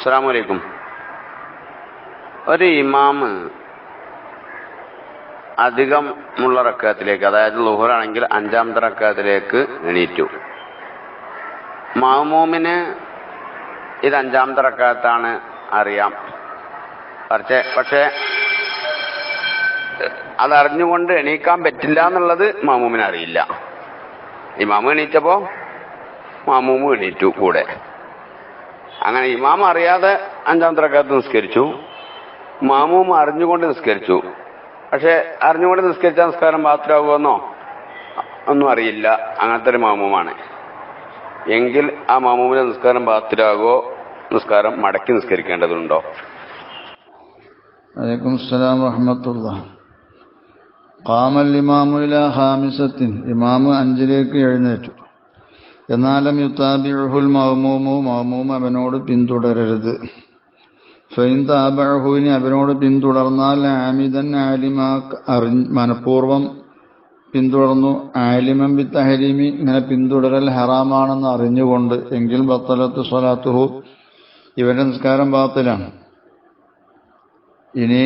അസ്സാം വലൈക്കും ഒരു ഇമാമ് അധികം ഉള്ള റക്കത്തിലേക്ക് അതായത് ലുഹറാണെങ്കിൽ അഞ്ചാമത്തെ റക്കത്തിലേക്ക് എണീറ്റു മാമൂമിന് ഇത് അഞ്ചാമത്തെ റക്കത്താണ് അറിയാം പക്ഷേ പക്ഷേ അതറിഞ്ഞുകൊണ്ട് എണീക്കാൻ പറ്റില്ല എന്നുള്ളത് മാമൂമിന് അറിയില്ല ഇമാമ് എണീറ്റപ്പോ മാമൂമും എണീറ്റു കൂടെ അങ്ങനെ ഇമാം അറിയാതെ അഞ്ചാമത്തെ റക്കാത്ത് നിസ്കരിച്ചു മാമൂം അറിഞ്ഞുകൊണ്ട് നിസ്കരിച്ചു പക്ഷെ അറിഞ്ഞുകൊണ്ട് നിസ്കരിച്ച നിസ്കാരം ബാത്തിലാകുമെന്നോ ഒന്നും അറിയില്ല അങ്ങനത്തെ ഒരു മാമൂമാണ് എങ്കിൽ ആ മാമൂമിന്റെ നിസ്കാരം ബാത്തിലാകുമോ നിസ്കാരം മടക്കി നിസ്കരിക്കേണ്ടതുണ്ടോ عليكم السلام ورحمة الله قام الإمام إلى خامسة ഇമാമ് അഞ്ചിലേക്ക് എഴുന്നേറ്റു എന്നാലും യുത്താബിഹുൽ മഹമൂമു മഹമൂം അവനോട് പിന്തുടരരുത് ഫൈൻ താബഹുവിന് അവനോട് പിന്തുടർന്നാൽ ആമിദൻ ആലിമാ അറി മനഃപൂർവം പിന്തുടർന്നു ആലിമൻ ബി തഹരീമി ഇങ്ങനെ പിന്തുടരൽ ഹറാമാണെന്ന് അറിഞ്ഞുകൊണ്ട് എങ്കിൽ ബത്തലത്ത് സ്വലാത്തുഹു ഇവന്റെ നിസ്കാരം ബാത്തിലാണ് ഇനി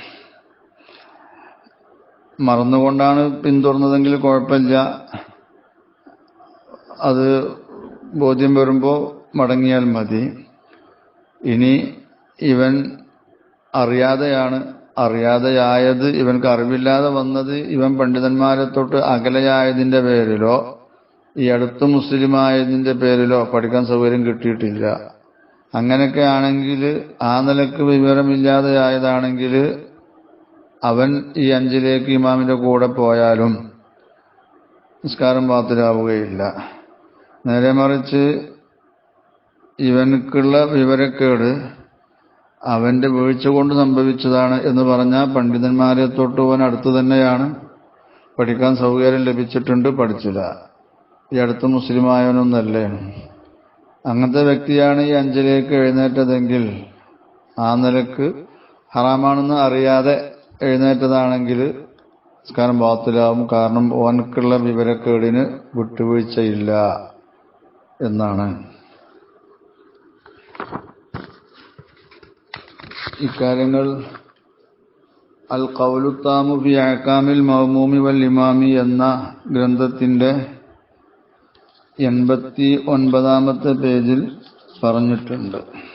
മറന്നുകൊണ്ടാണ് പിന്തുടർന്നതെങ്കിൽ കുഴപ്പമില്ല അത് ബോധ്യം വരുമ്പോൾ മടങ്ങിയാൽ മതി ഇനി ഇവൻ അറിയാതെയാണ് അറിയാതെയായത് ഇവൻക്ക് അറിവില്ലാതെ വന്നത് ഇവൻ പണ്ഡിതന്മാരെ തൊട്ട് അകലെയായതിന്റെ പേരിലോ ഈ അടുത്ത് മുസ്ലിമായതിന്റെ പേരിലോ പഠിക്കാൻ സൗകര്യം കിട്ടിയിട്ടില്ല അങ്ങനെയൊക്കെ ആണെങ്കിൽ ആ നിലക്ക് വിവരമില്ലാതെയായതാണെങ്കിൽ അവൻ ഈ അഞ്ചിലേക്ക് ഇമാമിന്റെ കൂടെ പോയാലും നിസ്കാരം പാത്തിലാവുകയില്ല നേരെ മറിച്ച് ഇവനക്കുള്ള വിവരക്കേട് അവന്റെ വീഴ്ച കൊണ്ട് സംഭവിച്ചതാണ് എന്ന് പറഞ്ഞാൽ പണ്ഡിതന്മാരെ തൊട്ട് അവൻ അടുത്ത് തന്നെയാണ് പഠിക്കാൻ സൗകര്യം ലഭിച്ചിട്ടുണ്ട് പഠിച്ചില്ല ഈ അടുത്ത് മുസ്ലിമായവനൊന്നല്ലേ അങ്ങനത്തെ വ്യക്തിയാണ് ഈ അഞ്ചിലേക്ക് എഴുന്നേറ്റതെങ്കിൽ ആ നിലക്ക് ഹറാമാണെന്ന് അറിയാതെ എഴുന്നേറ്റതാണെങ്കിൽ നിസ്കാരം ബാത്തിലാവും കാരണം ഓനക്കുള്ള വിവരക്കേടിന് വിട്ടുവീഴ്ചയില്ല എന്നാണ് ഇക്കാര്യങ്ങൾ അൽ കൗലുത്താമു ഫി അക്കാമിൽ മഹമൂമി വൽ ഇമാമി എന്ന ഗ്രന്ഥത്തിന്റെ എൺപത്തി ഒൻപതാമത്തെ പേജിൽ പറഞ്ഞിട്ടുണ്ട്